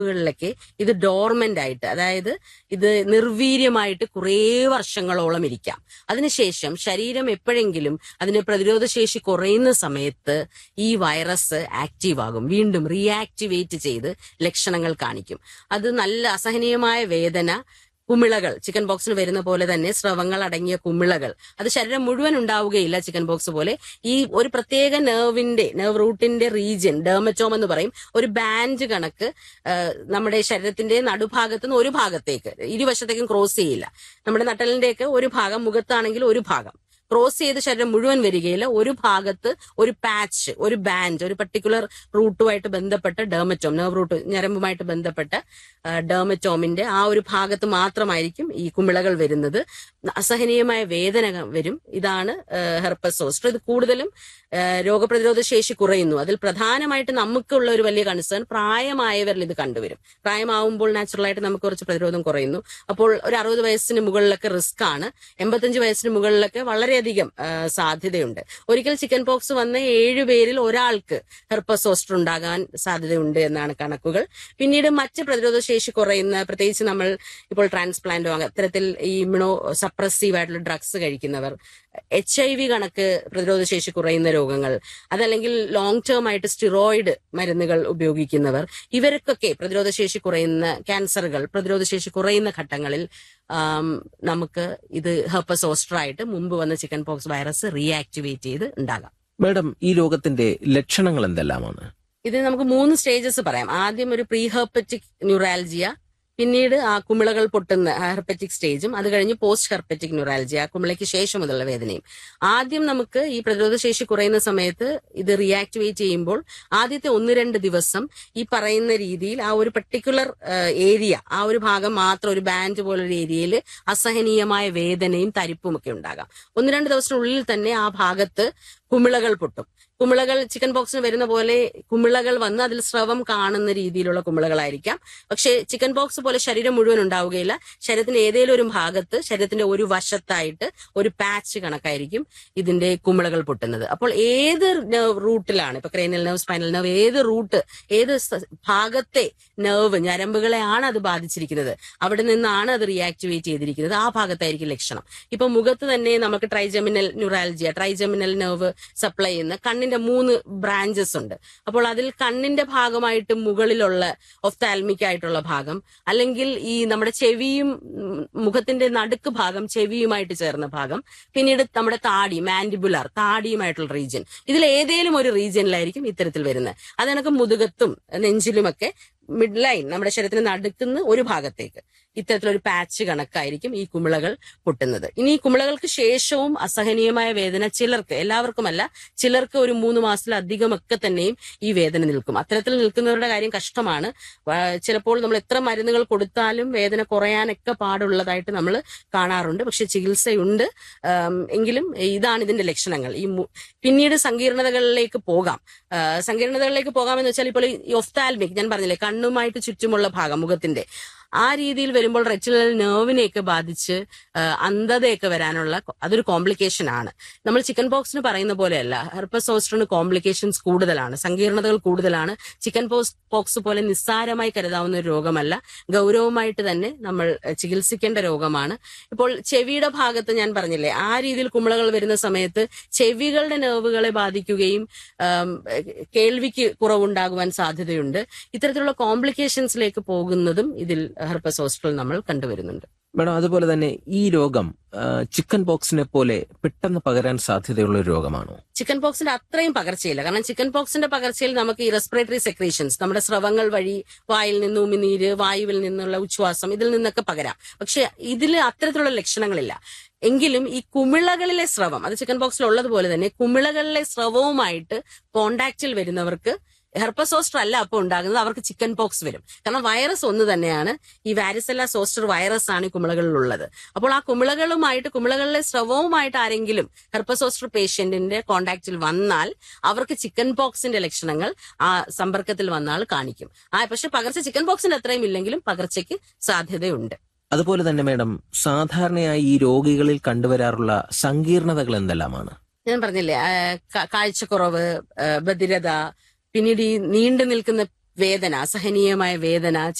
കളിലൊക്കെ ഇത് ഡോർമെന്റ് ആയിട്ട് അതായത് ഇത് നിർവീര്യമായിട്ട് കുറേ വർഷങ്ങളോളം ഇരിക്കാം അതിനുശേഷം ശരീരം എപ്പോഴെങ്കിലും അതിന് പ്രതിരോധ ശേഷി കുറയുന്ന സമയത്ത് ഈ വൈറസ് ആക്റ്റീവ് ആകും വീണ്ടും റീആക്ടിവേറ്റ് ചെയ്ത് ലക്ഷണങ്ങൾ കാണിക്കും അത് നല്ല അസഹനീയമായ വേദന കുമിളകൾ ചിക്കൻ ബോക്സിന് വരുന്ന പോലെ തന്നെ സ്രവങ്ങൾ അടങ്ങിയ കുമിളകൾ അത് ശരീരം മുഴുവൻ ഉണ്ടാവുകയില്ല ചിക്കൻ ബോക്സ് പോലെ ഈ ഒരു പ്രത്യേക നെർവിന്റെ നെർവ് റൂട്ടിന്റെ റീജിയൻ ഡെർമറ്റോം എന്ന് പറയും ഒരു ബാൻഡ് കണക്ക് ആ, നമ്മുടെ ശരീരത്തിന്റെ നടുഭാഗത്ത് നിന്ന് ഒരു ഭാഗത്തേക്ക് ഇരുവശത്തേക്കും ക്രോസ് ചെയ്യില്ല നമ്മുടെ നട്ടലിന്റെയൊക്കെ ഒരു ഭാഗം മുഖത്താണെങ്കിൽ ഒരു ഭാഗം ക്രോസ് ചെയ്ത് ശരീരം മുഴുവൻ വരികയില്ല ഒരു ഭാഗത്ത് ഒരു പാച്ച് ഒരു ബാൻഡ് ഒരു പർട്ടിക്കുലർ റൂട്ടുമായിട്ട് ബന്ധപ്പെട്ട ഡെർമറ്റോം നെർവ് റൂട്ട് ഞരമ്പുമായിട്ട് ബന്ധപ്പെട്ട ആ, ഡെർമറ്റോമിന്റെ ആ ഒരു ഭാഗത്ത് മാത്രമായിരിക്കും ഈ കുമിളകൾ വരുന്നത് അസഹനീയമായ വേദന വരും ഇതാണ് ഹെർപ്പസ് സോസ്റ്റർ ഇത് കൂടുതലും ആ, രോഗപ്രതിരോധ ശേഷി കുറയുന്നു അതിൽ പ്രധാനമായിട്ട് നമുക്കുള്ള ഒരു വലിയ കൺസേൺ പ്രായമായവരിൽ ഇത് കണ്ടുവരും പ്രായമാവുമ്പോൾ നാച്ചുറലായിട്ട് നമുക്ക് കുറച്ച് പ്രതിരോധം കുറയുന്നു അപ്പോൾ ഒരു അറുപത് വയസ്സിന് മുകളിലൊക്കെ റിസ്ക് ആണ് എൺപത്തഞ്ച് വയസ്സിന് മുകളിലൊക്കെ വളരെയധികം ആ, സാധ്യതയുണ്ട് ഒരിക്കൽ ചിക്കൻ പോക്സ് വന്ന ഏഴ് പേരിൽ ഒരാൾക്ക് ഹെർപ്പസ് സോസ്റ്റർ ഉണ്ടാകാൻ സാധ്യതയുണ്ട് എന്നാണ് കണക്കുകൾ പിന്നീട് മറ്റ് പ്രതിരോധ ശേഷി കുറയുന്ന പ്രത്യേകിച്ച് നമ്മൾ ഇപ്പോൾ ട്രാൻസ്പ്ലാന്റോ അത്തരത്തിൽ ഈ ഇമ്യൂണോ സപ്രസീവ് ആയിട്ടുള്ള ഡ്രഗ്സ് കഴിക്കുന്നവർ എച്ച് ഐ വി കണക്ക് പ്രതിരോധ ശേഷി കുറയുന്ന രോഗങ്ങൾ അതല്ലെങ്കിൽ ലോങ് ടേം ആയിട്ട് സ്റ്റിറോയിഡ് മരുന്നുകൾ ഉപയോഗിക്കുന്നവർ ഇവർക്കൊക്കെ പ്രതിരോധ ശേഷി കുറയുന്ന ക്യാൻസറുകൾ പ്രതിരോധ ശേഷി കുറയുന്ന ഘട്ടങ്ങളിൽ ആം, നമുക്ക് ഇത് ഹെർപ്പസ് ഓസ്റ്റർ ആയിട്ട് മുമ്പ് വന്ന ചിക്കൻ പോക്സ് വൈറസ് റീആക്ടിവേറ്റ് ചെയ്ത് ഉണ്ടാകാം മാഡം ഈ രോഗത്തിന്റെ ലക്ഷണങ്ങൾ എന്തെല്ലാമാണ് ഇത് നമുക്ക് മൂന്ന് സ്റ്റേജസ് പറയാം ആദ്യം ഒരു പ്രീ ഹെർപ്പറ്റിക് ന്യൂറാൽജിയ പിന്നീട് ആ കുമിളകൾ പൊട്ടുന്ന ഹെർപ്പറ്റിക് സ്റ്റേജും അത് കഴിഞ്ഞ് പോസ്റ്റ് ഹെർപ്പറ്റിക് ന്യൂറാൽജിയ ആ കുമിളയ്ക്ക് ശേഷമുള്ള വേദനയും ആദ്യം നമുക്ക് ഈ പ്രതിരോധ ശേഷി കുറയുന്ന സമയത്ത് ഇത് റീആക്ടിവേറ്റ് ചെയ്യുമ്പോൾ ആദ്യത്തെ ഒന്ന് രണ്ട് ദിവസം ഈ പറയുന്ന രീതിയിൽ ആ ഒരു പർട്ടിക്കുലർ ഏരിയ ആ ഒരു ഭാഗം മാത്രം ഒരു ബാൻഡ് പോലൊരു ഏരിയയിൽ അസഹനീയമായ വേദനയും തരിപ്പും ഒക്കെ ഉണ്ടാകാം ഒന്ന് രണ്ട് ദിവസത്തിനുള്ളിൽ തന്നെ ആ ഭാഗത്ത് കുമിളകൾ പൊട്ടും കുമിളകൾ ചിക്കൻ ബോക്സിന് വരുന്ന പോലെ കുമിളകൾ വന്ന് അതിൽ സ്രവം കാണുന്ന രീതിയിലുള്ള കുമിളകളായിരിക്കാം പക്ഷേ ചിക്കൻ ബോക്സ് പോലെ ശരീരം മുഴുവൻ ഉണ്ടാവുകയില്ല ശരീരത്തിന്റെ ഏതെങ്കിലും ഒരു ഭാഗത്ത് ശരീരത്തിന്റെ ഒരു വശത്തായിട്ട് ഒരു പാച്ച് കണക്കായിരിക്കും ഇതിന്റെ കുമിളകൾ പൊട്ടുന്നത് അപ്പോൾ ഏത് നെർവ് റൂട്ടിലാണ് ഇപ്പൊ ക്രേനിയൽ നെർവ് സ്പൈനൽ നെർവ് ഏത് റൂട്ട് ഏത് സ- ഭാഗത്തെ നെർവ് ഞരമ്പുകളെയാണ് അത് ബാധിച്ചിരിക്കുന്നത് അവിടെ നിന്നാണ് അത് റീആക്ടിവേറ്റ് ചെയ്തിരിക്കുന്നത് ആ ഭാഗത്തായിരിക്കും ലക്ഷണം ഇപ്പൊ മുഖത്ത് തന്നെ നമുക്ക് trigeminal neuralgia trigeminal nerve supply ചെയ്യുന്ന കണ്ണിന്റെ മൂന്ന് ബ്രാഞ്ചസ് ഉണ്ട് അപ്പോൾ അതിൽ കണ്ണിന്റെ ഭാഗമായിട്ട് മുകളിലുള്ള ഒഫ്താൽമിക് ആയിട്ടുള്ള ഭാഗം അല്ലെങ്കിൽ ഈ നമ്മുടെ ചെവിയും ഉം, മുഖത്തിന്റെ നടുക്ക് ഭാഗം ചെവിയുമായിട്ട് ചേർന്ന ഭാഗം പിന്നീട് നമ്മുടെ താടി മാൻഡിബുലാർ താടിയുമായിട്ടുള്ള റീജിയൻ ഇതിൽ ഏതേലും ഒരു റീജിയനിലായിരിക്കും ഇത്തരത്തിൽ വരുന്നത് അത് കണക്ക് മുതുകത്തും നെഞ്ചിലുമൊക്കെ മിഡ് ലൈൻ നമ്മുടെ ശരീരത്തിന് നടുക്കുന്ന ഒരു ഭാഗത്തേക്ക് ഇത്തരത്തിലൊരു പാച്ച് കണക്കായിരിക്കും ഈ കുമിളകൾ പൊട്ടുന്നത് ഇനി ഈ കുമിളകൾക്ക് ശേഷവും അസഹനീയമായ വേദന ചിലർക്ക് എല്ലാവർക്കുമല്ല ചിലർക്ക് ഒരു മൂന്ന് മാസത്തിലധികമൊക്കെ തന്നെയും ഈ വേദന നിൽക്കും അത്തരത്തിൽ നിൽക്കുന്നവരുടെ കാര്യം കഷ്ടമാണ് വ- ചിലപ്പോൾ നമ്മൾ എത്ര മരുന്നുകൾ കൊടുത്താലും വേദന കുറയാനൊക്കെ പാടുള്ളതായിട്ട് നമ്മൾ കാണാറുണ്ട് പക്ഷെ ചികിത്സയുണ്ട് ആം, എങ്കിലും ഇതാണ് ഇതിന്റെ ലക്ഷണങ്ങൾ ഈ മു- പിന്നീട് സങ്കീർണതകളിലേക്ക് പോകാം ആ, സങ്കീർണതകളിലേക്ക് പോകാമെന്ന് വെച്ചാൽ ഇപ്പോൾ ഈ ഒഫ്താൽമിക് ഞാൻ പറഞ്ഞില്ലേ കണ്ണുമായിട്ട് ചുറ്റുമുള്ള ഭാഗം മുഖത്തിന്റെ ആ രീതിയിൽ വരുമ്പോൾ റെറ്റിനൽ നെർവിനെയൊക്കെ ബാധിച്ച് ആ, അന്ധതയൊക്കെ വരാനുള്ള കൊ- അതൊരു കോംപ്ലിക്കേഷൻ ആണ് നമ്മൾ ചിക്കൻ പോക്സിന് പറയുന്ന പോലെയല്ല ഹെർപ്പസോസ്റ്റിന് കോംപ്ലിക്കേഷൻസ് കൂടുതലാണ് സങ്കീർണതകൾ കൂടുതലാണ് ചിക്കൻ പോക്സ് പോക്സ് പോലെ നിസ്സാരമായി കരുതാവുന്ന ഒരു രോഗമല്ല ഗൗരവമായിട്ട് തന്നെ നമ്മൾ എഹ്, ചികിത്സിക്കേണ്ട രോഗമാണ് ഇപ്പോൾ ചെവിയുടെ ഭാഗത്ത് ഞാൻ പറഞ്ഞില്ലേ ആ രീതിയിൽ കുമിളകൾ വരുന്ന സമയത്ത് ചെവികളുടെ നെർവുകളെ ബാധിക്കുകയും ആം, എഹ്, കേൾവിക്ക് കുറവുണ്ടാകുവാൻ സാധ്യതയുണ്ട് ഇത്തരത്തിലുള്ള കോംപ്ലിക്കേഷൻസിലേക്ക് പോകുന്നതും ഇതിൽ ഹെർപ്പസ് ഹോസ്പിറ്റൽ നമ്മൾ കണ്ടുവരുന്നുണ്ട് മാഡം അതുപോലെ തന്നെ ഈ രോഗം ആ, ചിക്കൻ പോക്സിനെ പോലെ പെട്ടെന്ന് പകരാൻ സാധ്യതയുള്ള ഒരു രോഗമാണോ ചിക്കൻ പോക്സിന്റെ അത്രയും പകർച്ചയില്ല കാരണം ചിക്കൻ പോക്സിന്റെ പകർച്ചയിൽ നമുക്ക് ഈ റെസ്പിറേറ്ററി സെക്രീഷൻസ് നമ്മുടെ സ്രവങ്ങൾ വഴി വായിൽ നിന്ന് ഉമിനീര് വായുവിൽ നിന്നുള്ള ഉച്ഛ്വാസം ഇതിൽ നിന്നൊക്കെ പകരാം പക്ഷെ ഇതിൽ അത്തരത്തിലുള്ള ലക്ഷണങ്ങളില്ല എങ്കിലും ഈ കുമിളകളിലെ സ്രവം അത് ചിക്കൻ പോക്സിൽ ഉള്ളതുപോലെ തന്നെ കുമിളകളിലെ സ്രവവുമായിട്ട് കോണ്ടാക്റ്റിൽ വരുന്നവർക്ക് ഹെർപ്പസോസ്റ്റർ അല്ല അപ്പോൾ ഉണ്ടാകുന്നത് അവർക്ക് ചിക്കൻ പോക്സ് വരും കാരണം വൈറസ് ഒന്ന് തന്നെയാണ് ഈ വാരിസെല്ല സോസ്റ്റർ വൈറസ് ആണ് ഈ കുമിളകളിലുള്ളത് അപ്പോൾ ആ കുമിളകളുമായിട്ട് കുമിളകളിലെ സ്രവവുമായിട്ട് ആരെങ്കിലും ഹെർപ്പസോസ്റ്റർ പേഷ്യന്റിന്റെ കോണ്ടാക്റ്റിൽ വന്നാൽ അവർക്ക് ചിക്കൻ പോക്സിന്റെ ലക്ഷണങ്ങൾ ആ സമ്പർക്കത്തിൽ വന്നാൽ കാണിക്കും ആ പക്ഷെ പകർച്ച ചിക്കൻ പോക്സിന്റെ അത്രയും ഇല്ലെങ്കിലും പകർച്ചയ്ക്ക് സാധ്യതയുണ്ട് അതുപോലെ തന്നെ മാഡം സാധാരണയായി ഈ രോഗികളിൽ കണ്ടുവരാറുള്ള സങ്കീർണതകൾ എന്തെല്ലാമാണ് ഞാൻ പറഞ്ഞില്ലേ ആ, കാ- കാഴ്ചക്കുറവ് ആ, ബധിരത പിന്നീട് ഈ നീണ്ടു നിൽക്കുന്ന വേദന അസഹനീയമായ വേദന